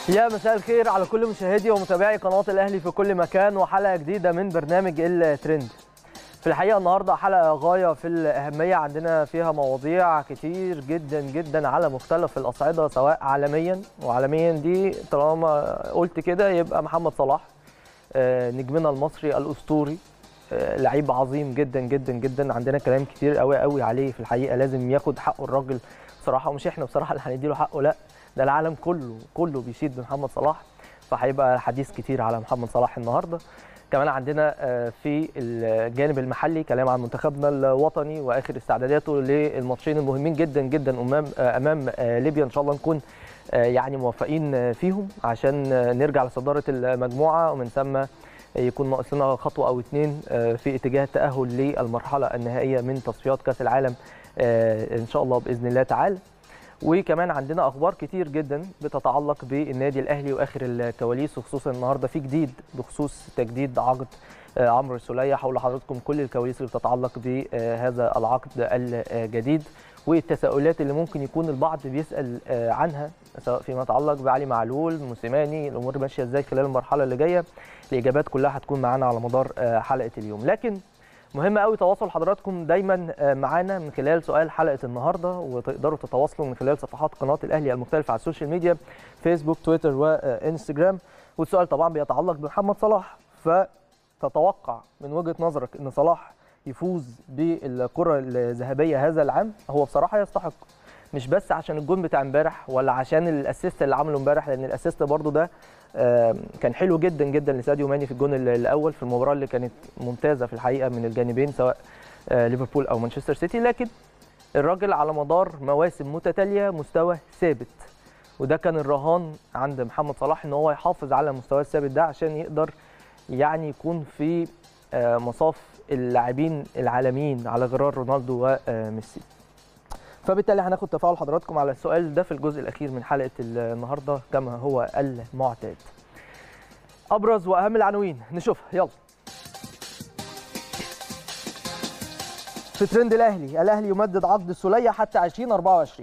يا مساء الخير على كل مشاهدي ومتابعي قناه الاهلي في كل مكان وحلقه جديده من برنامج الترند في الحقيقه النهارده حلقه غايه في الاهميه عندنا فيها مواضيع كتير جدا جدا على مختلف الاصعده سواء عالميا وعالميا دي طالما قلت كده يبقى محمد صلاح آه، نجمنا المصري الاسطوري آه، لعيب عظيم جدا جدا جدا عندنا كلام كتير قوي قوي عليه في الحقيقه لازم ياخد حقه الراجل بصراحه ومش احنا بصراحه اللي هنديله حقه لا ده العالم كله كله بيشيد بمحمد صلاح فهيبقى حديث كتير على محمد صلاح النهارده كمان عندنا آه، في الجانب المحلي كلام عن منتخبنا الوطني واخر استعداداته للماتشين المهمين جدا جدا امام آه، امام آه، ليبيا ان شاء الله نكون آه، يعني موفقين آه، فيهم عشان آه، نرجع لصداره المجموعه ومن ثم يكون ناقص لنا خطوه او اتنين آه، في اتجاه التاهل للمرحله النهائيه من تصفيات كاس العالم آه، ان شاء الله باذن الله تعالى وكمان عندنا اخبار كتير جدا بتتعلق بالنادي الاهلي واخر الكواليس وخصوصا النهارده في جديد بخصوص تجديد عقد آه، عمرو السوليه هقول لحضراتكم كل الكواليس اللي بتتعلق بهذا العقد الجديد والتساؤلات اللي ممكن يكون البعض بيسال آه، عنها سواء فيما يتعلق بعلي معلول موسيماني الامور ماشيه ازاي خلال المرحله اللي جايه الاجابات كلها هتكون معانا على مدار آه، حلقه اليوم لكن مهم قوي تواصل حضراتكم دايما آه، معانا من خلال سؤال حلقه النهارده وتقدروا تتواصلوا من خلال صفحات قناه الاهلي المختلفه على السوشيال ميديا فيسبوك تويتر وانستجرام والسؤال طبعا بيتعلق بمحمد صلاح فتتوقع من وجهه نظرك ان صلاح يفوز بالكره الذهبيه هذا العام هو بصراحه يستحق مش بس عشان الجون بتاع امبارح ولا عشان الاسيست اللي عمله امبارح لان الاسيست برضو ده آم، كان حلو جدا جدا لساديو ماني في الجون ال- الاول في المباراه اللي كانت ممتازه في الحقيقه من الجانبين سواء آه، ليفربول او مانشستر سيتي لكن الراجل على مدار مواسم متتاليه مستوى ثابت وده كان الرهان عند محمد صلاح ان هو يحافظ على المستوى الثابت ده عشان يقدر يعني يكون في آه، مصاف اللاعبين العالميين على غرار رونالدو وميسي فبالتالي هناخد تفاعل حضراتكم على السؤال ده في الجزء الاخير من حلقه النهارده كما هو المعتاد ابرز واهم العناوين نشوفها يلا في ترند الاهلي الاهلي يمدد عقد السوليه حتى 2024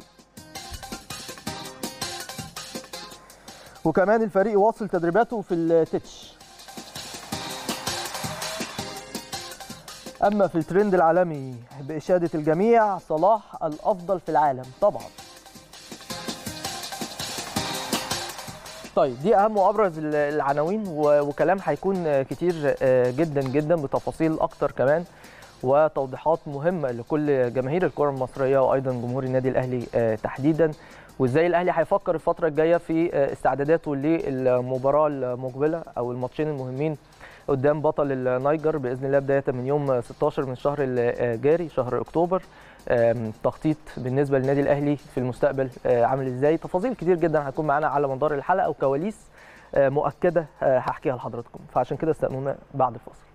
وكمان الفريق واصل تدريباته في التتش اما في الترند العالمي باشاده الجميع صلاح الافضل في العالم طبعا طيب دي اهم وابرز ال- العناوين و- وكلام هيكون كتير آه، جدا جدا بتفاصيل اكتر كمان وتوضيحات مهمه لكل جماهير الكره المصريه وايضا جمهور النادي الاهلي آه، تحديدا وازاي الاهلي هيفكر الفتره الجايه في آه، استعداداته للمباراه المقبله او الماتشين المهمين قدام بطل النيجر باذن الله بدايه من يوم 16 من الشهر الجاري شهر اكتوبر آم، تخطيط بالنسبه للنادي الاهلي في المستقبل آه، عامل ازاي تفاصيل كتير جدا هتكون معانا على مدار الحلقه وكواليس آه، مؤكده آه، هحكيها لحضراتكم فعشان كده استنونا بعد الفاصل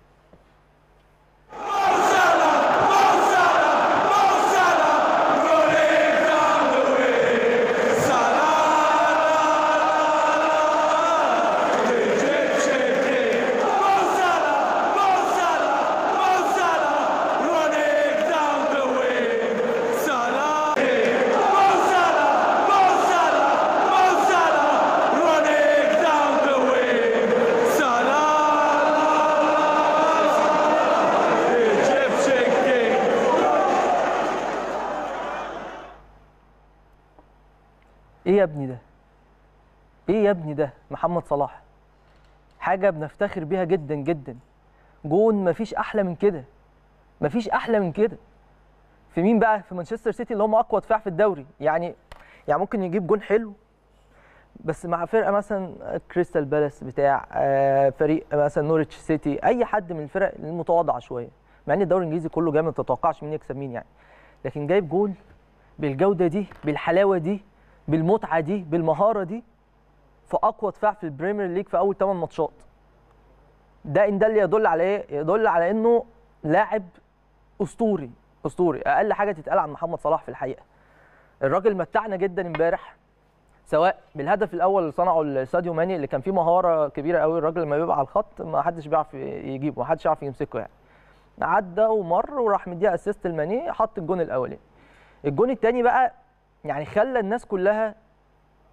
ايه يا ابني ده ايه يا ابني ده محمد صلاح حاجه بنفتخر بيها جدا جدا جون مفيش احلى من كده مفيش احلى من كده في مين بقى في مانشستر سيتي اللي هم اقوى دفاع في الدوري يعني يعني ممكن يجيب جون حلو بس مع فرقه مثلا كريستال بالاس بتاع آه، فريق مثلا نوريتش سيتي اي حد من الفرق المتواضعه شويه مع ان الدوري الانجليزي كله جامد ما تتوقعش مين يكسب مين يعني لكن جايب جول بالجوده دي بالحلاوه دي بالمتعه دي بالمهاره دي في اقوى دفاع في البريمير ليج في اول 8 ماتشات ده ان ده اللي يدل على ايه يدل على انه لاعب اسطوري اسطوري اقل حاجه تتقال عن محمد صلاح في الحقيقه الراجل متعنا جدا امبارح سواء بالهدف الاول اللي صنعه لساديو ماني اللي كان فيه مهاره كبيره قوي الراجل لما بيبقى على الخط ما حدش بيعرف يجيبه ما حدش يعرف يمسكه يعني عدى ومر وراح مديها اسيست لماني حط الجون الاولاني الجون الثاني بقى يعني خلى الناس كلها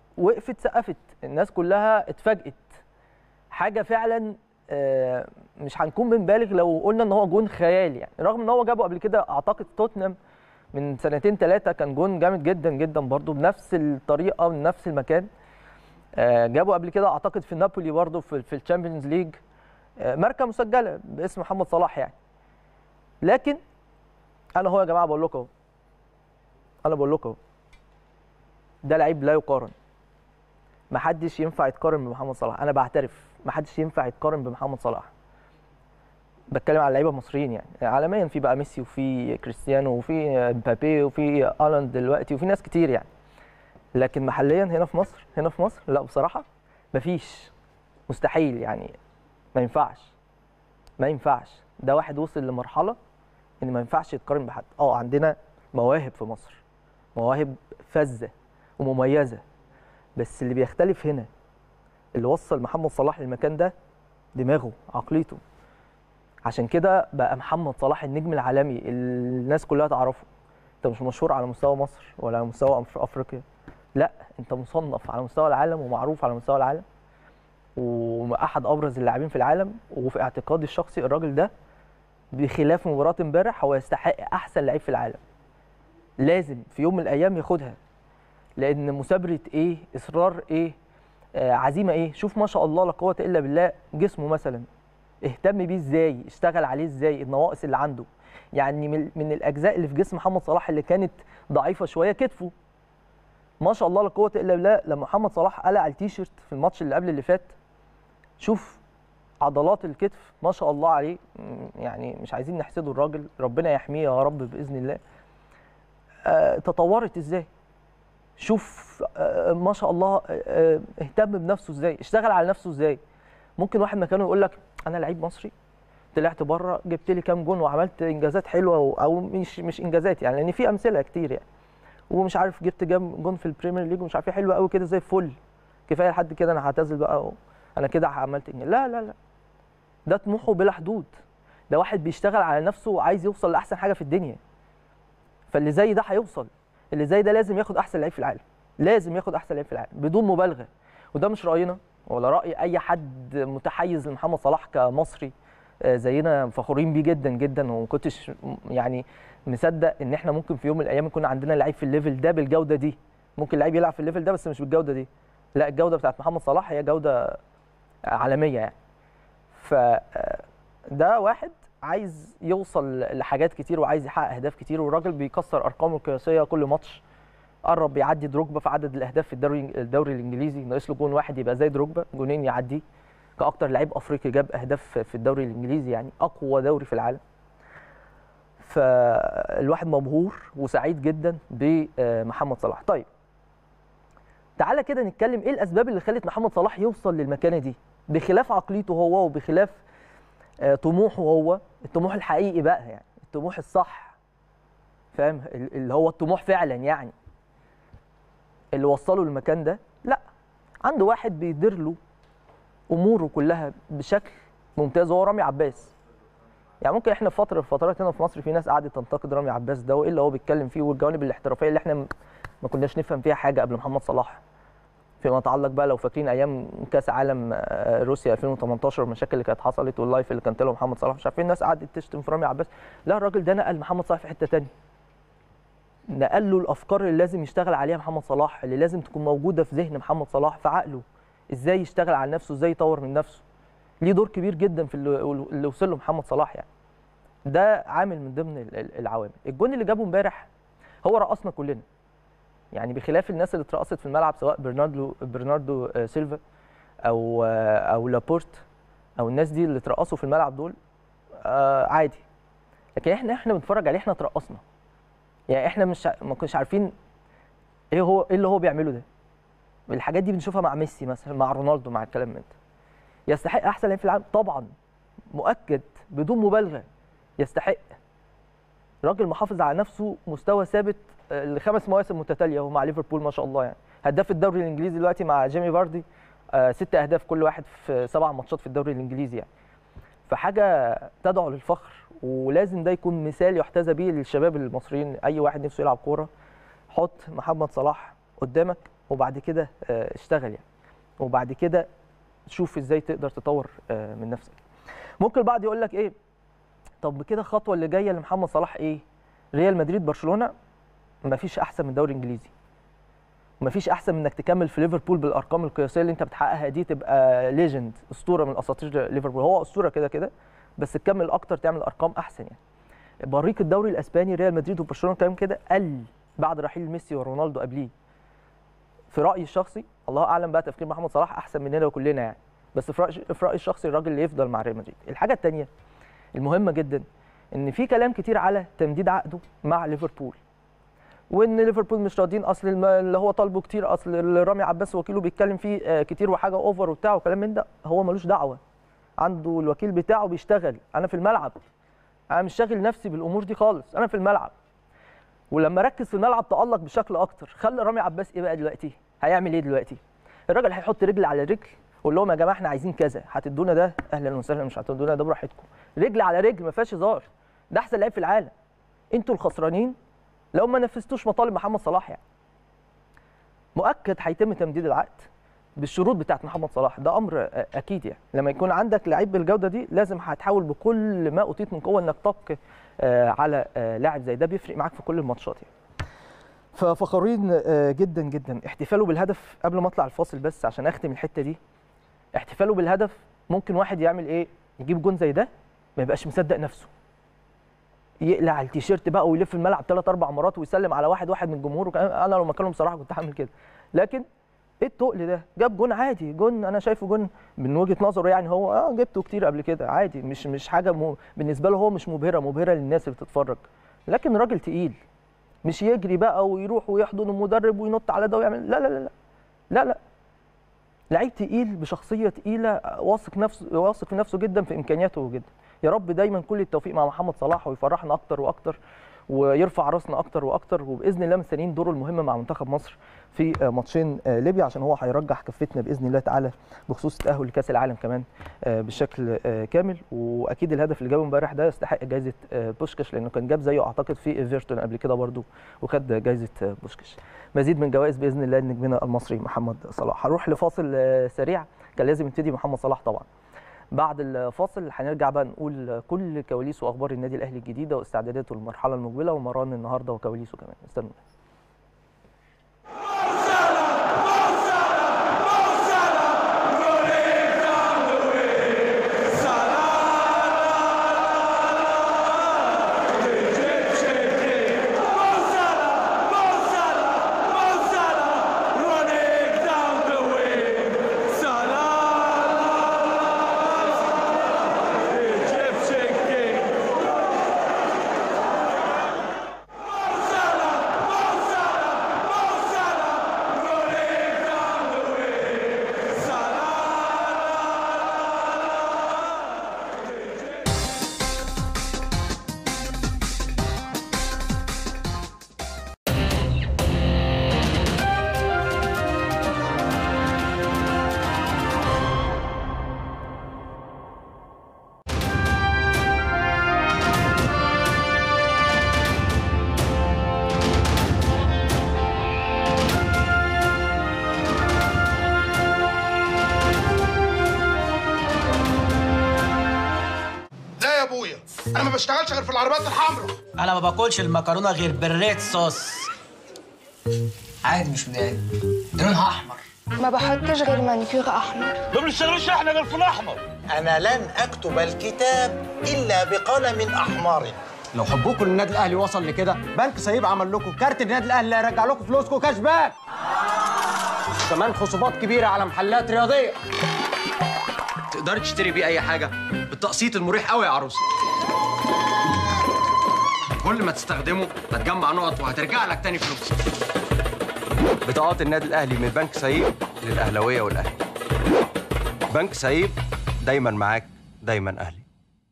وقفت سقفت الناس كلها اتفاجئت حاجه فعلا آه، مش هنكون بنبالغ لو قلنا ان هو جون خيالي يعني رغم ان هو جابه قبل كده اعتقد توتنهام من سنتين ثلاثه كان جون جامد جدا جدا برضو بنفس الطريقه من نفس المكان آه، جابه قبل كده اعتقد في نابولي برضو في, في الشامبيونز ليج آه، ماركه مسجله باسم محمد صلاح يعني لكن انا هو يا جماعه بقول لكم اهو انا بقول لكم اهو ده لعيب لا يقارن ما حدش ينفع يتقارن بمحمد صلاح انا بعترف ما حدش ينفع يتقارن بمحمد صلاح بتكلم على لعيبه مصريين يعني عالميا في بقى ميسي وفي كريستيانو وفي مبابي وفي الاند دلوقتي وفي ناس كتير يعني لكن محليا هنا في مصر هنا في مصر لا بصراحه مفيش مستحيل يعني ما ينفعش ما ينفعش ده واحد وصل لمرحله ان ما ينفعش يتقارن بحد اه عندنا مواهب في مصر مواهب فذه ومميزه بس اللي بيختلف هنا اللي وصل محمد صلاح للمكان ده دماغه عقليته عشان كده بقى محمد صلاح النجم العالمي اللي الناس كلها تعرفه انت مش مشهور على مستوى مصر ولا على مستوى أف- افريقيا لا انت مصنف على مستوى العالم ومعروف على مستوى العالم واحد ابرز اللاعبين في العالم وفي اعتقادي الشخصي الراجل ده بخلاف مباراه امبارح هو يستحق احسن لعيب في العالم لازم في يوم من الايام ياخدها لان مثابره ايه اصرار ايه آه عزيمه ايه شوف ما شاء الله لا قوه الا بالله جسمه مثلا اهتم بيه ازاي اشتغل عليه ازاي النواقص اللي عنده يعني من, من الاجزاء اللي في جسم محمد صلاح اللي كانت ضعيفه شويه كتفه ما شاء الله لا قوه الا بالله لما محمد صلاح قلع التيشيرت في الماتش اللي قبل اللي فات شوف عضلات الكتف ما شاء الله عليه م- يعني مش عايزين نحسده الراجل ربنا يحميه يا رب باذن الله آه تطورت ازاي شوف آه ما شاء الله آه آه، اهتم بنفسه ازاي اشتغل على نفسه ازاي ممكن واحد مكانه يقول لك انا لعيب مصري طلعت بره جبت لي كام جون وعملت انجازات حلوه و- او مش مش انجازات يعني لان في امثله كتير يعني ومش عارف جبت جام جون في البريمير ليج ومش عارف ايه حلو قوي كده زي الفل كفايه لحد كده انا هعتزل بقى و- انا كده عملت إنجاز. لا لا لا ده طموحه بلا حدود ده واحد بيشتغل على نفسه وعايز يوصل لاحسن حاجه في الدنيا فاللي زي ده هيوصل اللي زي ده لازم ياخد احسن لعيب في العالم لازم ياخد احسن لعيب في العالم بدون مبالغه وده مش راينا ولا راي اي حد متحيز لمحمد صلاح كمصري آه، زينا فخورين بيه جدا جدا وما كنتش م- يعني مصدق ان احنا ممكن في يوم من الايام يكون عندنا لعيب في الليفل ده بالجوده دي ممكن لعيب يلعب في الليفل ده بس مش بالجوده دي لا الجوده بتاعت محمد صلاح هي جوده عالميه يعني ف آه، ده واحد عايز يوصل لحاجات كتير وعايز يحقق اهداف كتير والراجل بيكسر ارقامه القياسيه كل ماتش قرب يعدي دروجبا في عدد الاهداف في الدوري الدوري الانجليزي ناقص له جون واحد يبقى زي دروجبا جونين يعديه كاكتر لعيب افريقي جاب اهداف في الدوري الانجليزي يعني اقوى دوري في العالم فالواحد مبهور وسعيد جدا بمحمد صلاح طيب تعالى كده نتكلم ايه الاسباب اللي خلت محمد صلاح يوصل للمكانه دي بخلاف عقليته هو وبخلاف آه، طموحه هو الطموح الحقيقي بقى يعني الطموح الصح فاهم ال- اللي هو الطموح فعلا يعني اللي وصله للمكان ده لا عنده واحد بيدير له اموره كلها بشكل ممتاز وهو رامي عباس يعني ممكن احنا في فتره من الفترات هنا في مصر في ناس قعدت تنتقد رامي عباس ده وايه اللي هو بيتكلم فيه والجوانب الاحترافيه اللي احنا م- ما كناش نفهم فيها حاجه قبل محمد صلاح فيما يتعلق بقى لو فاكرين ايام كاس عالم آه، روسيا 2018 والمشاكل اللي كانت حصلت واللايف اللي كانت له محمد صلاح مش عارفين الناس قعدت تشتم في رامي عباس لا الراجل ده نقل محمد صلاح في حته تانية نقل له الافكار اللي لازم يشتغل عليها محمد صلاح اللي لازم تكون موجوده في ذهن محمد صلاح في عقله ازاي يشتغل على نفسه ازاي يطور من نفسه ليه دور كبير جدا في اللي اللي وصل له محمد صلاح يعني ده عامل من ضمن ال- ال- العوامل الجون اللي جابه امبارح هو رقصنا كلنا يعني بخلاف الناس اللي اترقصت في الملعب سواء برناردو برناردو آه، سيلفا او آه، او لابورت او الناس دي اللي اترقصوا في الملعب دول آه عادي لكن احنا احنا بنتفرج عليه احنا اترقصنا يعني احنا مش ع- ما كناش عارفين ايه هو ايه اللي هو بيعمله ده الحاجات دي بنشوفها مع ميسي مثلا مع رونالدو مع الكلام من ده يستحق احسن لعيب في العالم طبعا مؤكد بدون مبالغه يستحق راجل محافظ على نفسه مستوى ثابت آه، لخمس مواسم متتاليه وهو مع ليفربول ما شاء الله يعني هداف الدوري الانجليزي دلوقتي مع جيمي فاردي آه، ست اهداف كل واحد في سبع ماتشات في الدوري الانجليزي يعني فحاجه تدعو للفخر ولازم ده يكون مثال يحتذى به للشباب المصريين اي واحد نفسه يلعب كوره حط محمد صلاح قدامك وبعد كده آه، اشتغل يعني وبعد كده شوف ازاي تقدر تطور آه، من نفسك ممكن البعض يقول لك ايه طب كده الخطوه اللي جايه لمحمد صلاح ايه ريال مدريد برشلونه مفيش احسن من الدوري الانجليزي مفيش احسن من انك تكمل في ليفربول بالارقام القياسيه اللي انت بتحققها دي تبقى ليجند اسطوره من اساطير ليفربول هو اسطوره كده كده بس تكمل اكتر تعمل ارقام احسن يعني بريق الدوري الاسباني ريال مدريد وبرشلونه كلام كده قل بعد رحيل ميسي ورونالدو قبليه في رايي الشخصي الله اعلم بقى تفكير محمد صلاح احسن مننا كلنا يعني بس في رايي في رايي الشخصي الراجل اللي يفضل مع ريال مدريد الحاجه الثانيه المهمه جدا ان في كلام كتير على تمديد عقده مع ليفربول وان ليفربول مش راضيين اصل الم- اللي هو طالبه كتير اصل اللي رامي عباس وكيله بيتكلم فيه آه، كتير وحاجه اوفر وبتاع وكلام من ده هو ملوش دعوه عنده الوكيل بتاعه بيشتغل انا في الملعب انا مش شاغل نفسي بالامور دي خالص انا في الملعب ولما ركز في الملعب تالق بشكل اكتر خلى رامي عباس ايه بقى دلوقتي هيعمل ايه دلوقتي الراجل هيحط رجل على رجل ويقول لهم يا جماعه احنا عايزين كذا هتدونا ده اهلا وسهلا مش هتدونا ده براحتكم رجل على رجل ما فيهاش هزار ده احسن لعيب في العالم انتوا الخسرانين لو ما نفذتوش مطالب محمد صلاح يعني مؤكد هيتم تمديد العقد بالشروط بتاعت محمد صلاح ده امر آه، اكيد يعني لما يكون عندك لعيب بالجوده دي لازم هتحاول بكل ما اوتيت من قوه انك تبقى آه، على آه، لاعب زي ده بيفرق معاك في كل الماتشات يعني ففخورين آه، جدا جدا احتفاله بالهدف قبل ما اطلع الفاصل بس عشان اختم الحته دي احتفاله بالهدف ممكن واحد يعمل ايه يجيب جون زي ده ما يبقاش مصدق نفسه يقلع التيشيرت بقى ويلف الملعب ثلاث اربع مرات ويسلم على واحد واحد من الجمهور وكان- انا لو مكانهم بصراحه كنت هعمل كده لكن ايه التقل ده جاب جون عادي جون انا شايفه جون من وجهه نظره يعني هو اه جبته كتير قبل كده عادي مش مش حاجه مو بالنسبه له هو مش مبهره مبهره للناس اللي بتتفرج لكن راجل تقيل مش يجري بقى ويروح ويحضن المدرب وينط على ده ويعمل لا لا لا لا لا لا لعيب تقيل بشخصيه تقيله واثق نفسه واثق في نفسه جدا في امكانياته جدا يا رب دايما كل التوفيق مع محمد صلاح ويفرحنا اكتر واكتر ويرفع راسنا اكتر واكتر وباذن الله مستنيين دوره المهم مع منتخب مصر في آه، ماتشين آه، ليبيا عشان هو هيرجح كفتنا باذن الله تعالى بخصوص التاهل لكاس العالم كمان آه، بشكل آه، كامل واكيد الهدف اللي جابه امبارح ده يستحق جائزه آه، بوشكاش لانه كان جاب زيه اعتقد في ايفرتون قبل كده برضو وخد جائزه آه، بوشكاش مزيد من جوائز باذن الله نجمنا المصري محمد صلاح هروح لفاصل آه، سريع كان لازم يبتدي محمد صلاح طبعا بعد الفاصل هنرجع بقى نقول كل كواليس واخبار النادي الاهلي الجديده واستعداداته للمرحله المقبله ومران النهارده وكواليسه كمان استنوا Running down the wing, Salah, Egyptian king. Mo Salah, Mo Salah, Mo Salah, running down the wing, Salah. لا يا ابويا انا ما بشتغلش غير في العربيات الحمراء انا ما باكلش المكرونه غير بالريد صوص عادي مش مضايق ده لونها احمر ما بحطش غير مانيكير احمر ما بنشتغلش احنا غير في الاحمر أنا لن أكتب الكتاب إلا بقلم أحمر لو حبكم للنادي الاهلي وصل لكده بنك سيب عمل لكم كارت النادي الاهلي اللي هيرجع لكم فلوسكم كاش باك كمان خصومات كبيره على محلات رياضيه تقدري تشتري بيه اي حاجه بالتقسيط المريح قوي يا عروسه كل ما تستخدمه هتجمع نقط وهترجع لك تاني فلوس بطاقات النادي الاهلي من بنك سعيد للاهلاويه والاهلي بنك سعيد دايما معاك دايما اهلي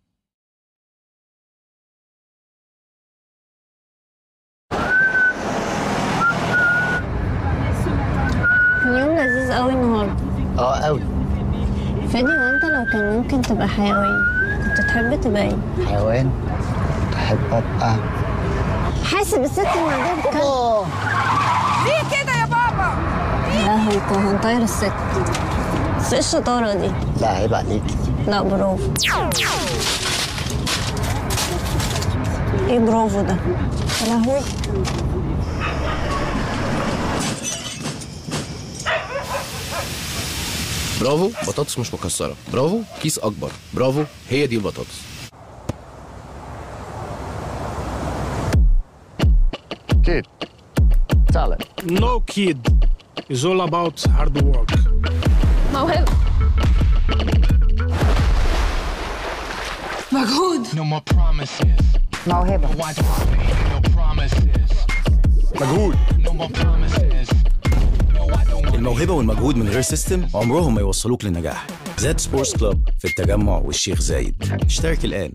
كان يوم لذيذ قوي النهارده اه قوي فادي وانت لو كان ممكن تبقى حيوان كنت تحب تبقى ايه؟ حيوان تحب ابقى حاسب الست اللي عندها بتتكلم ليه كده يا بابا؟ في لا هنك- هنطير الست بس ايه الشطارة دي؟ لا عيب عليك لا برافو ايه برافو ده؟ يا لهوي برافو بطاطس مش مكسره برافو كيس اكبر برافو هي دي البطاطس Kid, talent. No kid. It's all about hard work. موهبة مجهود No more promises. موهبة Why do I make no promises? مجهود No more promises. No, I don't want الموهبة والمجهود من غير سيستم عمرهم ما يوصلوك للنجاح زاد سبورتس كلوب في التجمع والشيخ زايد اشترك الآن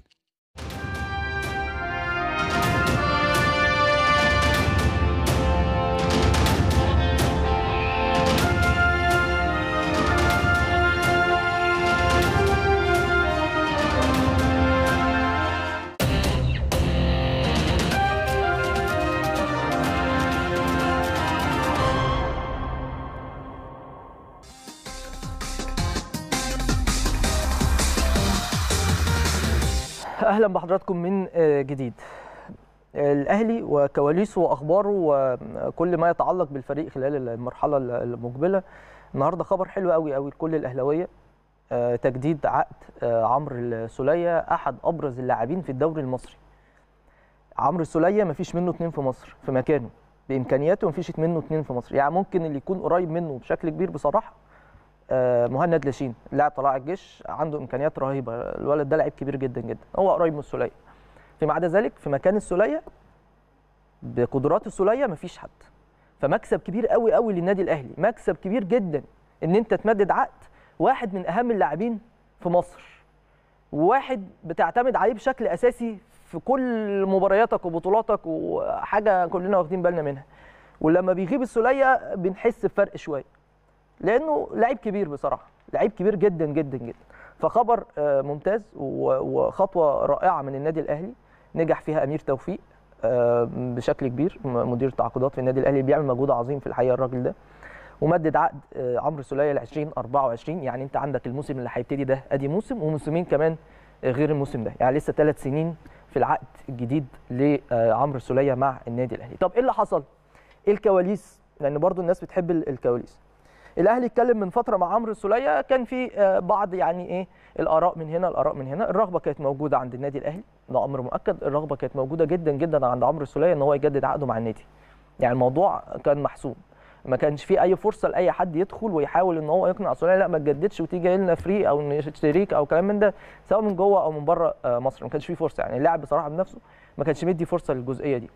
اهلا بحضراتكم من آه، جديد الاهلي وكواليسه واخباره وكل ما يتعلق بالفريق خلال المرحله المقبله النهارده خبر حلو قوي قوي لكل الاهلاويه آه، تجديد عقد آه، عمرو السوليه احد ابرز اللاعبين في الدوري المصري عمرو السوليه مفيش منه اتنين في مصر في مكانه بامكانياته مفيش منه اتنين في مصر يعني ممكن اللي يكون قريب منه بشكل كبير بصراحه آه، مهند لاشين لاعب طلائع الجيش عنده امكانيات رهيبه الولد ده لعيب كبير جدا جدا هو قريب من السوليه فيما عدا ذلك في مكان السوليه بقدرات السوليه مفيش حد فمكسب كبير قوي قوي للنادي الاهلي مكسب كبير جدا ان انت تمدد عقد واحد من اهم اللاعبين في مصر وواحد بتعتمد عليه بشكل اساسي في كل مبارياتك وبطولاتك وحاجه كلنا واخدين بالنا منها ولما بيغيب السوليه بنحس بفرق شويه لانه لعيب كبير بصراحه لعيب كبير جدا جدا جدا فخبر آه، ممتاز و- وخطوه رائعه من النادي الاهلي نجح فيها امير توفيق آه، بشكل كبير م- مدير التعاقدات في النادي الاهلي بيعمل مجهود عظيم في الحقيقه الراجل ده ومدد عقد آه، عمرو سوليه ل 2024 يعني انت عندك الموسم اللي هيبتدي ده ادي موسم وموسمين كمان آه، غير الموسم ده يعني لسه ثلاث سنين في العقد الجديد لعمرو سوليه مع النادي الاهلي طب ايه اللي حصل ايه الكواليس لان برضو الناس بتحب ال- الكواليس الاهلي اتكلم من فتره مع عمرو السوليه كان في آه، بعض يعني ايه الاراء من هنا الاراء من هنا الرغبه كانت موجوده عند النادي الاهلي ده امر مؤكد الرغبه كانت موجوده جدا جدا عند عمرو السوليه ان هو يجدد عقده مع النادي يعني الموضوع كان محسوم ما كانش في اي فرصه لاي حد يدخل ويحاول ان هو يقنع السوليه لا ما تجددش وتيجي لنا فري او نشتريك او كلام من ده سواء من جوه او من بره آه، مصر ما كانش في فرصه يعني اللاعب بصراحه بنفسه ما كانش مدي فرصه للجزئيه دي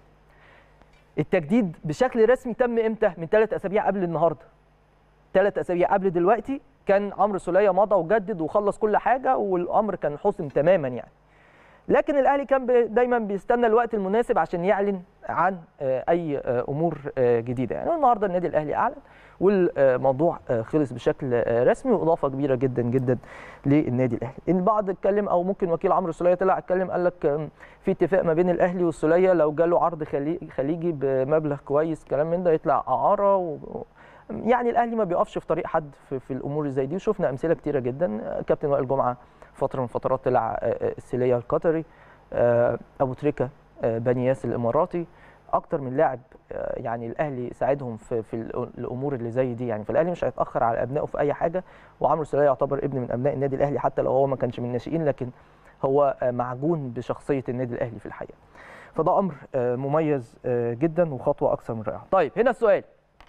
التجديد بشكل رسمي تم امتى من ثلاث اسابيع قبل النهارده ثلاث اسابيع قبل دلوقتي كان عمرو سوليه مضى وجدد وخلص كل حاجه والامر كان حسم تماما يعني لكن الاهلي كان بي- دايما بيستنى الوقت المناسب عشان يعلن عن آه، اي آه، امور آه، جديده يعني النهارده النادي الاهلي اعلن والموضوع آه، خلص بشكل آه، رسمي واضافه كبيره جدا جدا للنادي الاهلي البعض اتكلم او ممكن وكيل عمرو السوليه طلع اتكلم قال لك آم، في اتفاق ما بين الاهلي والسوليه لو جاله عرض خلي- خليجي بمبلغ كويس كلام من ده يطلع اعاره و... يعني الاهلي ما بيقفش في طريق حد في, في الامور اللي زي دي وشفنا امثله كتيره جدا آه، كابتن وائل جمعه فتره من فترات طلع آه، آه، السيليه القطري آه، ابو تريكه آه، بنياس الاماراتي اكتر من لاعب آه، يعني الاهلي ساعدهم في في الأ- الامور اللي زي دي يعني فالاهلي مش هيتاخر على ابنائه في اي حاجه وعمرو السوليه يعتبر ابن من ابناء النادي الاهلي حتى لو هو ما كانش من الناشئين لكن هو آه، معجون بشخصيه النادي الاهلي في الحقيقه فده امر آه، مميز آه، جدا وخطوه اكثر من رائعه طيب هنا السؤال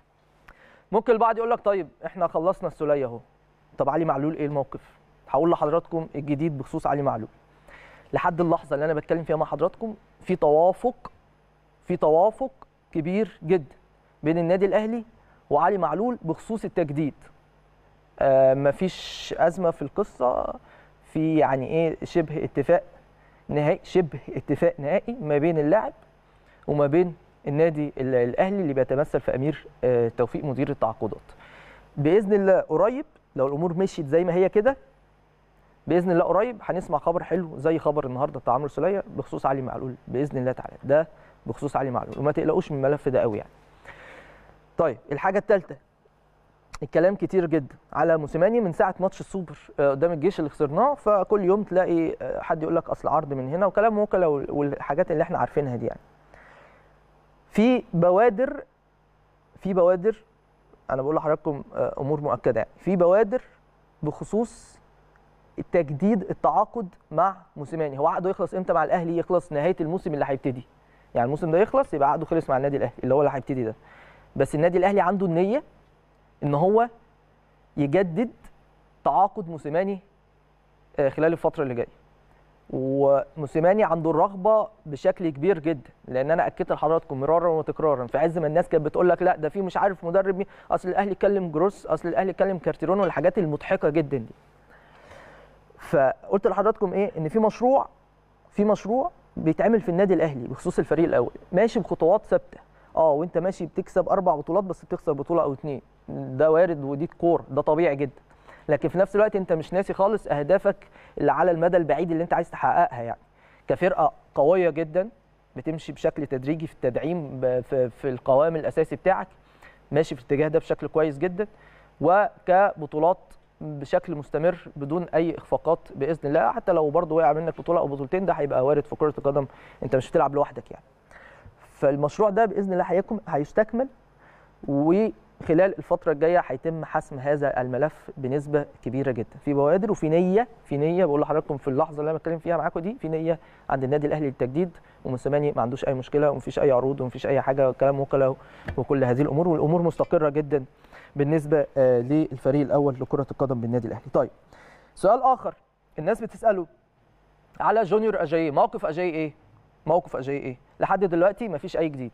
ممكن البعض يقول لك طيب احنا خلصنا السوليه اهو طب علي معلول ايه الموقف هقول لحضراتكم الجديد بخصوص علي معلول لحد اللحظه اللي انا بتكلم فيها مع حضراتكم في توافق في توافق كبير جدا بين النادي الاهلي وعلي معلول بخصوص التجديد آه مفيش ازمه في القصه في يعني ايه شبه اتفاق نهائي شبه اتفاق نهائي ما بين اللاعب وما بين النادي ال- الاهلي اللي بيتمثل في امير آه، توفيق مدير التعاقدات باذن الله قريب لو الامور مشيت زي ما هي كده باذن الله قريب هنسمع خبر حلو زي خبر النهارده بتاع عمرو سوليه بخصوص علي معلول باذن الله تعالى ده بخصوص علي معلول وما تقلقوش من الملف ده قوي يعني طيب الحاجه الثالثه الكلام كتير جدا على موسيماني من ساعه ماتش السوبر آه، قدام الجيش اللي خسرناه فكل يوم تلاقي آه، حد يقول لك اصل عرض من هنا وكلام وكلاء وال- والحاجات اللي احنا عارفينها دي يعني في بوادر في بوادر انا بقول لحضراتكم آه، امور مؤكده يعني في بوادر بخصوص تجديد التعاقد مع موسيماني هو عقده يخلص امتى مع الاهلي يخلص نهايه الموسم اللي هيبتدي يعني الموسم ده يخلص يبقى عقده خلص مع النادي الاهلي اللي هو اللي هيبتدي ده بس النادي الاهلي عنده النيه ان هو يجدد تعاقد موسيماني آه، خلال الفتره اللي جايه وموسيماني عنده الرغبه بشكل كبير جدا لان انا اكدت لحضراتكم مرارا وتكرارا في عز ما الناس كانت بتقول لك لا ده في مش عارف مدرب مين اصل الاهلي كلم جروس اصل الاهلي كلم كارتيرون والحاجات المضحكه جدا دي فقلت لحضراتكم ايه ان في مشروع في مشروع بيتعمل في النادي الاهلي بخصوص الفريق الاول ماشي بخطوات ثابته اه وانت ماشي بتكسب اربع بطولات بس بتخسر بطوله او اتنين ده وارد ودي كوره ده طبيعي جدا لكن في نفس الوقت انت مش ناسي خالص اهدافك اللي على المدى البعيد اللي انت عايز تحققها يعني كفرقه قويه جدا بتمشي بشكل تدريجي في التدعيم ب- في, في القوام الاساسي بتاعك ماشي في الاتجاه ده بشكل كويس جدا وكبطولات بشكل مستمر بدون اي اخفاقات باذن الله حتى لو برضه وقع منك بطوله او بطولتين ده هيبقى وارد في كره القدم انت مش بتلعب لوحدك يعني فالمشروع ده باذن الله هيكم هيستكمل وخلال الفتره الجايه هيتم حسم هذا الملف بنسبه كبيره جدا في بوادر وفي نيه في نيه بقول لحضراتكم في اللحظه اللي انا بتكلم فيها معاكم دي في نيه عند النادي الاهلي للتجديد وموسيماني ما عندوش اي مشكله ومفيش اي عروض ومفيش اي حاجه كلام وكلاء وكل هذه الامور والامور مستقره جدا بالنسبه آه، للفريق الاول لكره القدم بالنادي الاهلي طيب سؤال اخر الناس بتساله على جونيور اجاي موقف اجاي ايه موقف اجاي ايه لحد دلوقتي مفيش اي جديد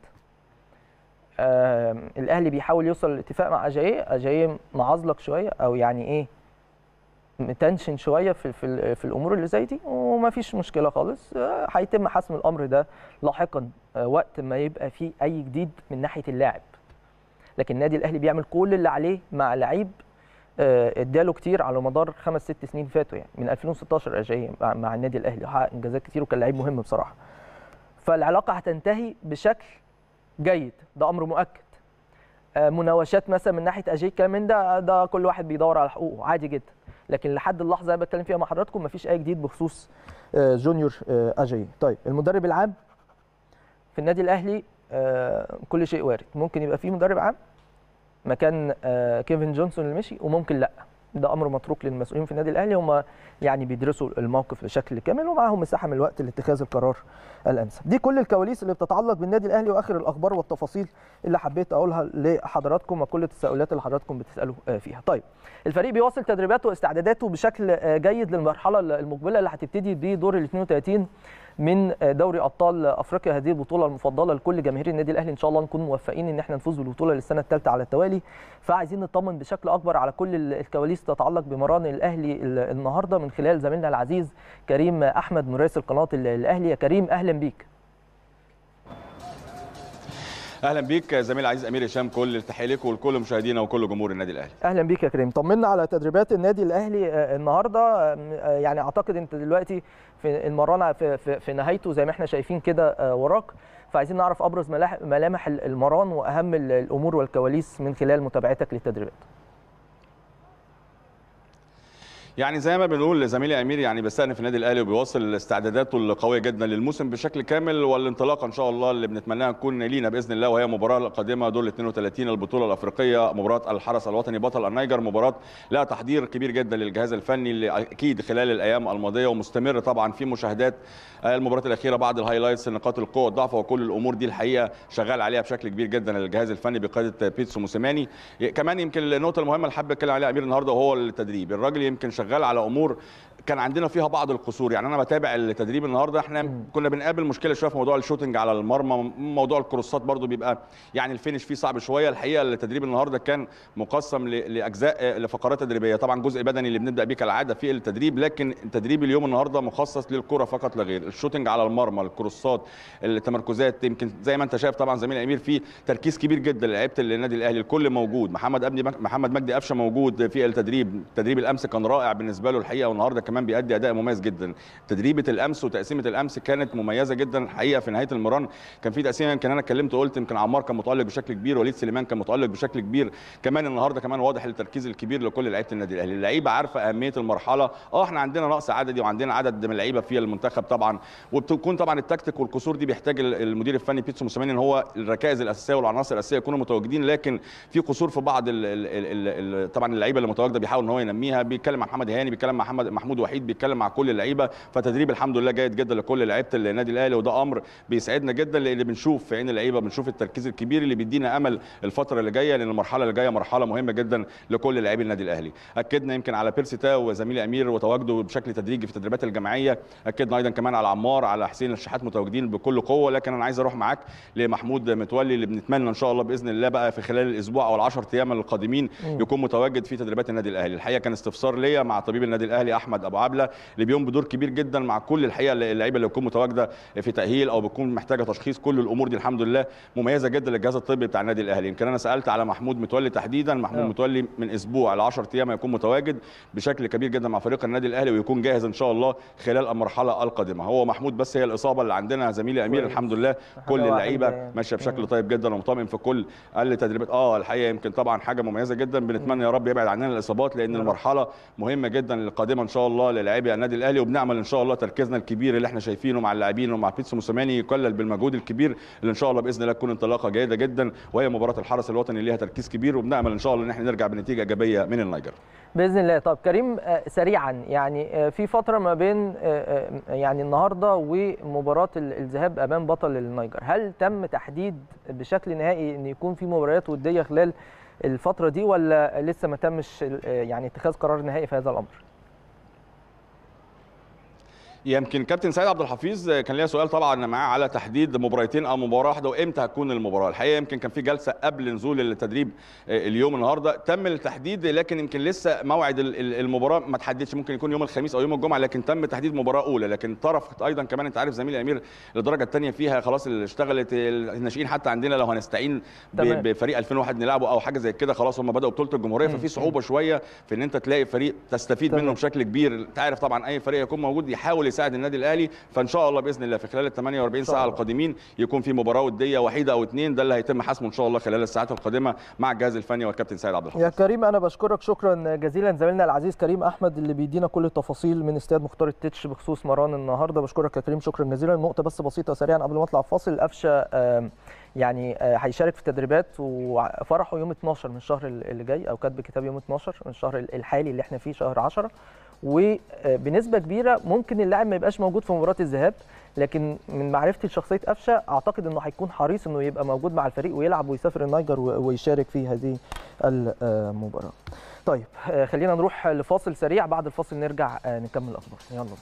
آم، الاهلي بيحاول يوصل لاتفاق مع اجاي اجاي معزلق شويه او يعني ايه متنشن شويه في في, ال- في الامور اللي زي دي ومفيش مشكله خالص آه، هيتم حسم الامر ده لاحقا آه، وقت ما يبقى فيه اي جديد من ناحيه اللاعب لكن النادي الاهلي بيعمل كل اللي عليه مع لعيب آه، اداله كتير على مدار خمس ست سنين فاتوا يعني من 2016 اجاي مع, مع النادي الاهلي حقق انجازات كتير وكان لعيب مهم بصراحه فالعلاقه هتنتهي بشكل جيد ده امر مؤكد آه، مناوشات مثلا من ناحيه اجاي كلام من ده ده كل واحد بيدور على حقوقه عادي جدا لكن لحد اللحظه اللي بتكلم فيها مع حضراتكم مفيش اي جديد بخصوص آه، جونيور آه، اجاي طيب المدرب العام في النادي الاهلي آه، كل شيء وارد ممكن يبقى فيه مدرب عام مكان آه، كيفن جونسون اللي مشي وممكن لا ده امر متروك للمسؤولين في النادي الاهلي هم يعني بيدرسوا الموقف بشكل كامل ومعاهم مساحه من الوقت لاتخاذ القرار الانسب دي كل الكواليس اللي بتتعلق بالنادي الاهلي واخر الاخبار والتفاصيل اللي حبيت اقولها لحضراتكم وكل التساؤلات اللي حضراتكم بتسالوا آه، فيها طيب الفريق بيواصل تدريباته واستعداداته بشكل آه، جيد للمرحله المقبله اللي هتبتدي بدور ال 32 من دوري ابطال افريقيا هذه البطوله المفضله لكل جماهير النادي الاهلي ان شاء الله نكون موفقين ان احنا نفوز بالبطوله للسنه الثالثه على التوالي فعايزين نطمن بشكل اكبر على كل ال- الكواليس تتعلق بمران الاهلي ال- النهارده من خلال زميلنا العزيز كريم احمد مراسل قناه ال- الاهلي يا كريم اهلا بيك اهلا بيك زميل عزيز امير هشام كل التحيه لك ولكل مشاهدينا وكل جمهور النادي الاهلي اهلا بيك يا كريم طمنا على تدريبات النادي الاهلي آه، النهارده آه، يعني اعتقد انت دلوقتي في المرانه في, في, في نهايته زي ما احنا شايفين كده آه، وراك فعايزين نعرف ابرز ملاح- ملامح المران واهم ال- الامور والكواليس من خلال متابعتك للتدريبات يعني زي ما بنقول زميلي امير يعني بيستأنف النادي الاهلي وبيواصل استعداداته القويه جدا للموسم بشكل كامل والانطلاقه ان شاء الله اللي بنتمناها تكون لينا باذن الله وهي مباراه القادمه دور ال 32 البطوله الافريقيه مباراه الحرس الوطني بطل النيجر مباراه لها تحضير كبير جدا للجهاز الفني اللي اكيد خلال الايام الماضيه ومستمر طبعا في مشاهدات المباراه الاخيره بعض الهايلايتس نقاط القوه والضعف وكل الامور دي الحقيقه شغال عليها بشكل كبير جدا الجهاز الفني بقياده بيتسو موسيماني كمان يمكن النقطه المهمه اللي حابب اتكلم عليها امير النهارده وهو التدريب الراجل يمكن شغال على امور كان عندنا فيها بعض القصور يعني انا بتابع التدريب النهارده احنا كنا بنقابل مشكله شويه في موضوع الشوتنج على المرمى موضوع الكروسات برضو بيبقى يعني الفينش فيه صعب شويه الحقيقه التدريب النهارده كان مقسم ل- لاجزاء لفقرات تدريبيه طبعا جزء بدني اللي بنبدا بيه كالعاده في التدريب لكن تدريب اليوم النهارده مخصص للكره فقط لا غير الشوتنج على المرمى الكروسات التمركزات يمكن زي ما انت شايف طبعا زميل امير في تركيز كبير جدا لعيبه النادي الاهلي الكل موجود محمد ابني محمد مجدي قفشه موجود في التدريب تدريب الامس كان رائع بالنسبه له الحقيقه والنهارده كمان كمان بيأدي اداء مميز جدا تدريبه الامس وتقسيمه الامس كانت مميزه جدا الحقيقه في نهايه المران كان في تقسيمه يمكن انا اتكلمت وقلت يمكن عمار كان متالق بشكل كبير وليد سليمان كان متالق بشكل كبير كمان النهارده كمان واضح التركيز الكبير لكل لعيبه النادي الاهلي اللعيبه عارفه اهميه المرحله اه احنا عندنا نقص عددي وعندنا عدد من اللعيبه في المنتخب طبعا وبتكون طبعا التكتيك والكسور دي بيحتاج ال- المدير الفني بيتسو موسيماني ان هو الركائز الاساسيه والعناصر الاساسيه يكونوا متواجدين لكن في قصور في بعض ال ال ال ال طبعا اللعيبه اللي متواجده بيحاول ان هو ينميها بيتكلم مع محمد هاني بيتكلم مع محمد محمود وحيد بيتكلم مع كل اللعيبه فتدريب الحمد لله جيد جدا لكل لعيبه النادي الاهلي وده امر بيسعدنا جدا لان بنشوف في عين اللعيبه بنشوف التركيز الكبير اللي بيدينا امل الفتره اللي جايه لان المرحله اللي جايه مرحله مهمه جدا لكل لاعبي النادي الاهلي اكدنا يمكن على بيرسي تاو وزميلي امير وتواجده بشكل تدريجي في التدريبات الجماعيه اكدنا ايضا كمان على عمار على حسين الشحات متواجدين بكل قوه لكن انا عايز اروح معاك لمحمود متولي اللي بنتمنى ان شاء الله باذن الله بقى في خلال الاسبوع او ال10 ايام القادمين مم. يكون متواجد في تدريبات النادي الاهلي الحقيقه كان استفسار ليا مع طبيب النادي الاهلي احمد ابو عبله اللي بيقوم بدور كبير جدا مع كل الحقيقه اللعيبه اللي بتكون متواجده في تاهيل او بتكون محتاجه تشخيص كل الامور دي الحمد لله مميزه جدا للجهاز الطبي بتاع النادي الاهلي يمكن انا سالت على محمود متولي تحديدا محمود آه. متولي من اسبوع ل 10 ايام هيكون متواجد بشكل كبير جدا مع فريق النادي الاهلي ويكون جاهز ان شاء الله خلال المرحله القادمه هو محمود بس هي الاصابه اللي عندنا زميلي امير كويس. الحمد لله كل حاجة اللعيبه وحيدة يعني. ماشيه مم. بشكل طيب جدا ومطمئن في كل التدريبات اه الحقيقه يمكن طبعا حاجه مميزه جدا بنتمنى يا رب يبعد عننا الاصابات لان يا رب. المرحله مهمه جدا القادمه ان شاء الله للاعبي النادي الاهلي وبنعمل ان شاء الله تركيزنا الكبير اللي احنا شايفينه مع اللاعبين ومع بيتسو موسيماني يكلل بالمجهود الكبير اللي ان شاء الله باذن الله تكون انطلاقه جيده جدا وهي مباراه الحرس الوطني اللي ليها تركيز كبير وبنامل ان شاء الله ان احنا نرجع بنتيجه ايجابيه من النيجر باذن الله طب كريم آه، سريعا يعني آه، في فتره ما بين آه، آه، يعني النهارده ومباراه ال- الذهاب امام بطل النيجر هل تم تحديد بشكل نهائي ان يكون في مباريات وديه خلال الفتره دي ولا لسه ما تمش ال- آه، يعني اتخاذ قرار نهائي في هذا الامر يمكن كابتن سيد عبد الحفيظ كان ليا سؤال طبعا معاه على تحديد مباراتين او مباراه واحده وامتى هتكون المباراه الحقيقه يمكن كان في جلسه قبل نزول التدريب اليوم النهارده تم التحديد لكن يمكن لسه موعد ال- ال- المباراه ما تحددش ممكن يكون يوم الخميس او يوم الجمعه لكن تم تحديد مباراه اولى لكن طرف ايضا كمان انت عارف زميلي امير الدرجه الثانيه فيها خلاص اللي اشتغلت الناشئين حتى عندنا لو هنستعين ب- تمام. بفريق 2001 نلعبه او حاجه زي كده خلاص هم بداوا بطوله الجمهوريه مم. ففي صعوبه شويه في ان انت تلاقي فريق تستفيد تمام. منه بشكل كبير انت عارف طبعا اي فريق يكون موجود يحاول يساعد النادي الاهلي فان شاء الله باذن الله في خلال ال 48 شاء ساعه الله. القادمين يكون في مباراه وديه وحيده او اثنين ده اللي هيتم حسمه ان شاء الله خلال الساعات القادمه مع الجهاز الفني والكابتن سيد عبد الحفيظ يا كريم انا بشكرك شكرا جزيلا زميلنا العزيز كريم احمد اللي بيدينا كل التفاصيل من استاد مختار التتش بخصوص مران النهارده بشكرك يا كريم شكرا جزيلا نقطه بس بسيطه سريعا قبل ما اطلع فاصل قفشه آم، يعني آه، هيشارك في التدريبات وفرحه يوم 12 من الشهر اللي جاي او كاتب كتاب يوم 12 من الشهر الحالي اللي احنا فيه شهر 10 وبنسبه كبيره ممكن اللاعب ما يبقاش موجود في مباراه الذهاب لكن من معرفتي لشخصيه قفشه اعتقد انه هيكون حريص انه يبقى موجود مع الفريق ويلعب ويسافر النيجر و- ويشارك في هذه المباراه. طيب آه، خلينا نروح لفاصل سريع بعد الفاصل نرجع آه، نكمل الاخبار يلا بينا.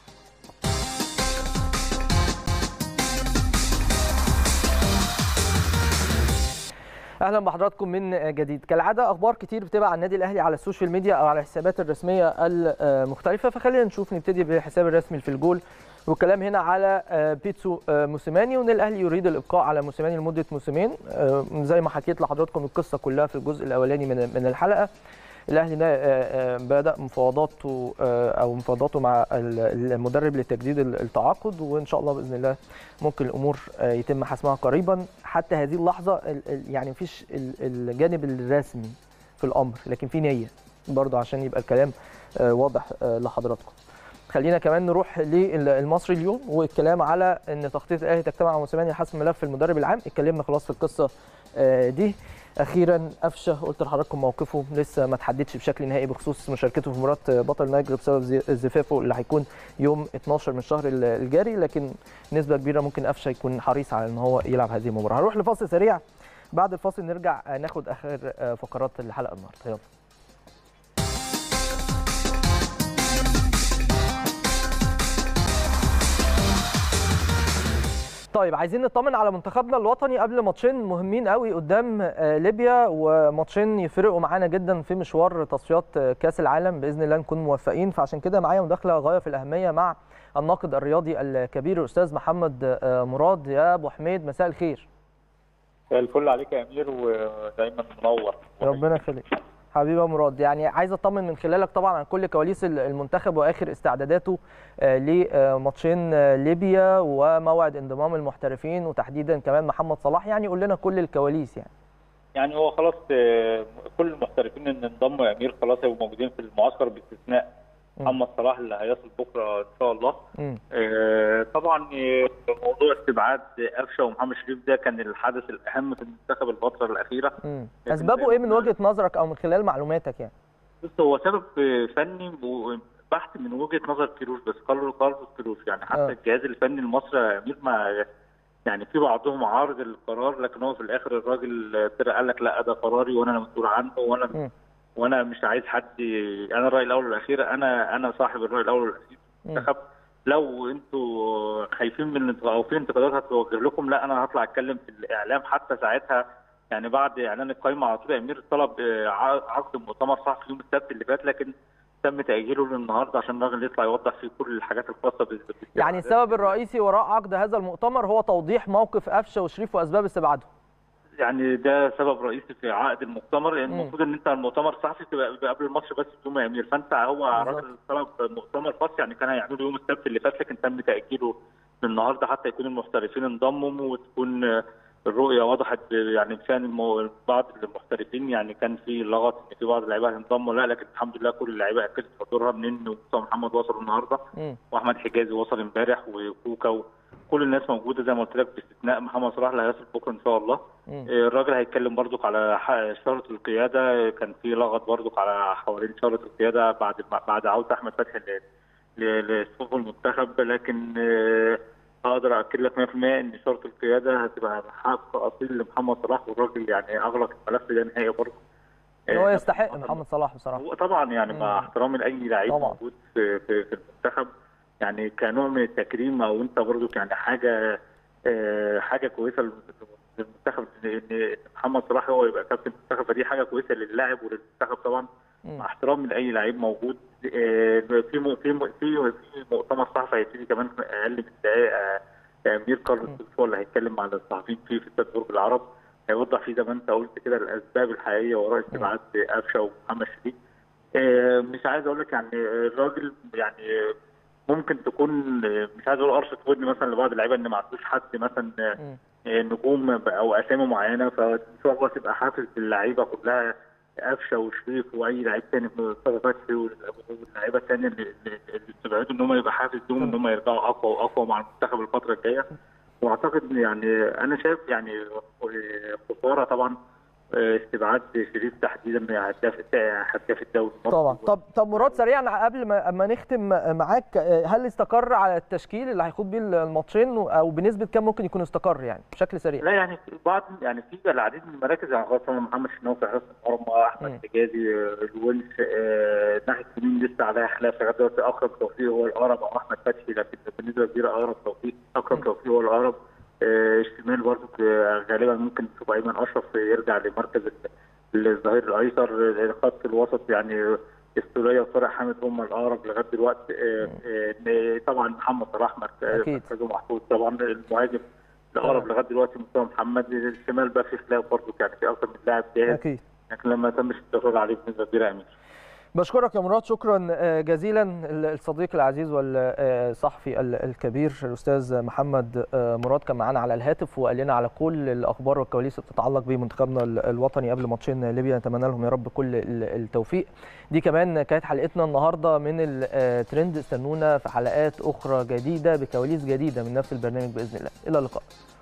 اهلا بحضراتكم من جديد كالعاده اخبار كتير بتبقى عن النادي الاهلي على السوشيال ميديا او على الحسابات الرسميه المختلفه فخلينا نشوف نبتدي بالحساب الرسمي في الجول والكلام هنا على آه، بيتسو آه، موسيماني وان الاهلي يريد الابقاء على موسيماني لمده موسمين آه، زي ما حكيت لحضراتكم القصه كلها في الجزء الاولاني من من الحلقه الاهلي ده آه، آه، بدا مفاوضاته آه، او مفاوضاته مع ال- المدرب لتجديد ال- التعاقد وان شاء الله باذن الله ممكن الامور آه، يتم حسمها قريبا حتى هذه اللحظه ال- ال- يعني مفيش ال- الجانب الرسمي في الامر لكن في نيه برضه عشان يبقى الكلام آه، واضح آه، لحضراتكم خلينا كمان نروح للمصري اليوم والكلام على ان تخطيط الاهلي تجتمع مع موسيماني لحسم ملف المدرب العام اتكلمنا خلاص في القصه آه، دي اخيرا قفشه قلت لحضراتكم موقفه لسه ما تحددش بشكل نهائي بخصوص مشاركته في مباراه بطل نيجر بسبب زي- زفافه اللي هيكون يوم 12 من الشهر ال- الجاري لكن نسبه كبيره ممكن قفشه يكون حريص على ان هو يلعب هذه المباراه هنروح لفاصل سريع بعد الفاصل نرجع آه، ناخد اخر آه، فقرات الحلقه النهارده يلا طيب عايزين نطمن على منتخبنا الوطني قبل ماتشين مهمين قوي قدام آه، ليبيا وماتشين يفرقوا معانا جدا في مشوار تصفيات آه، كاس العالم باذن الله نكون موفقين فعشان كده معايا مداخله غايه في الاهميه مع الناقد الرياضي الكبير الاستاذ محمد آه، مراد يا ابو حميد مساء الخير الفل عليك يا امير ودايما منور ربنا يخليك حبيبي يا مراد يعني عايز اطمن من خلالك طبعا عن كل كواليس المنتخب واخر استعداداته آه، لماتشين آه، ليبيا وموعد انضمام المحترفين وتحديدا كمان محمد صلاح يعني قول لنا كل الكواليس يعني يعني هو خلاص آه، كل المحترفين اللي انضموا يا امير خلاص هيبقوا موجودين في المعسكر باستثناء محمد صلاح اللي هيصل بكره ان شاء الله مم. آه، طبعا آه، موضوع استبعاد قفشه ومحمد شريف ده كان الحدث الاهم في المنتخب الفتره الاخيره مم. اسبابه ايه من وجهه نظرك او من خلال معلوماتك يعني بص هو سبب فني بحت من وجهه نظر كيروش بس قالوا كارلوس كيروش يعني حتى آه. الجهاز الفني المصري يا امير ما يعني في بعضهم عارض القرار لكن هو في الاخر الراجل طلع قال لك لا ده قراري وانا مسؤول عنه وانا مم. وانا مش عايز حد انا الراي الاول والاخير انا انا صاحب الراي الاول والاخير مم. المنتخب لو انتوا خايفين من الانتقاد او في انتقادات هتوجه لكم لا انا هطلع اتكلم في الاعلام حتى ساعتها يعني بعد اعلان القائمه على طول يا امير طلب آه، ع- عقد مؤتمر صحفي يوم السبت اللي فات لكن تم تاجيله للنهارده عشان الراجل يطلع يوضح فيه كل الحاجات الخاصه بال يعني السبب الرئيسي وراء عقد هذا المؤتمر هو توضيح موقف قفشه وشريف واسباب استبعادهم يعني ده سبب رئيسي في عقد المؤتمر لان مم. المفروض ان انت المؤتمر الصحفي تبقى بيبقى قبل الماتش بس يوم يا امير فانت هو بالظبط. راجل طلب مؤتمر خاص يعني كان هيعمله يوم السبت اللي فات لكن تم تاجيله للنهارده حتى يكون المحترفين انضموا وتكون آه، الرؤيه وضحت يعني بشان المو... بعض المحترفين يعني كان في لغط ان في بعض اللعيبه هينضموا لا لكن الحمد لله كل اللعيبه اكدت حضورها منين ومصطفى محمد وصل النهارده مم. واحمد حجازي وصل امبارح وكوكا وكل الناس موجوده زي ما قلت لك باستثناء محمد صلاح اللي هيصل بكره ان شاء الله مم. الراجل هيتكلم برضك على ح- شارة القيادة كان في لغط برضك على حوالين شارة القيادة بعد بعد عودة أحمد فتحي ل- ل- لصفوف المنتخب لكن آه، أقدر أكد لك 100% إن شارة القيادة هتبقى حق أصيل لمحمد صلاح والراجل يعني أغلق الملف ده نهائي برضه ان هو يستحق محمد صلاح بصراحه هو طبعا يعني مع احترامي لاي لعيب طبعا. موجود في, في, في المنتخب يعني كنوع من التكريم او انت برضو يعني حاجه آه، حاجه كويسه للمنتخب ان إن محمد صلاح هو يبقى كابتن المنتخب فدي حاجه كويسه للاعب وللمنتخب طبعا مع احترامي لاي لعيب موجود آه، في م- في م- في في مؤتمر صحفي هيبتدي كمان في اقل من دقائق آه، امير كارلوس هو اللي هيتكلم مع الصحفيين فيه في استاد برج العرب هيوضح فيه زي ما انت قلت كده الاسباب الحقيقيه وراء استبعاد قفشه ومحمد شريف آه، مش عايز اقول لك يعني الراجل يعني ممكن تكون آه، مش عايز اقول قرصه ودن مثلا لبعض اللعيبه ان ما عندوش حد مثلا آه، آه، نجوم او اسامي معينه فان شاء الله تبقى حافز للعيبه كلها قفشه وشريف واي لعيب تاني في مصطفى فتحي واللعيبه الثانيه اللي اللي اللي استبعدوا ان هم يبقى حافز لهم ان هم يرجعوا اقوى واقوى مع المنتخب الفتره الجايه واعتقد إن يعني انا شايف يعني خساره طبعا آه، استبعاد شريف تحديدا هداف هداف الدوري طبعا طب طب مراد سريعا قبل ما اما نختم معاك آه، هل استقر على التشكيل اللي هيخوض بيه الماتشين او بنسبه كام ممكن يكون استقر يعني بشكل سريع لا يعني في بعض يعني في العديد من المراكز يعني خاصه محمد شناوي في حراسه المرمى احمد حجازي آه، الونش آه، ناحيه اليمين لسه عليها خلاف لغايه دلوقتي اكرم توفيق هو الاقرب او احمد فتحي لكن بنسبه كبيره اقرب توفيق اكرم توفيق هو الاقرب آه، الشمال برضه آه، غالبا ممكن نشوف ايمن اشرف يرجع لمركز ال- الظهير الايسر آه، خط الوسط يعني السوليه وطارق حامد هم الاقرب لغايه دلوقتي آه، آه، طبعا محمد صلاح مركز- أكيد. مركزه محفوظ طبعا المهاجم الاقرب لغايه دلوقتي مصطفى محمد الشمال بقى في خلاف برضه يعني في اكثر من لاعب جاهز اكيد لكن لما تمش الاستقرار عليه بنسبه كبيره يا امير بشكرك يا مراد شكرا آه، جزيلا الصديق العزيز والصحفي الكبير الاستاذ محمد آه، مراد كان معانا على الهاتف وقال لنا على كل الاخبار والكواليس اللي بتتعلق بمنتخبنا ال- الوطني قبل ماتشين ليبيا نتمنى لهم يا رب كل ال- التوفيق دي كمان كانت حلقتنا النهارده من الترند استنونا في حلقات اخرى جديده بكواليس جديده من نفس البرنامج باذن الله الى اللقاء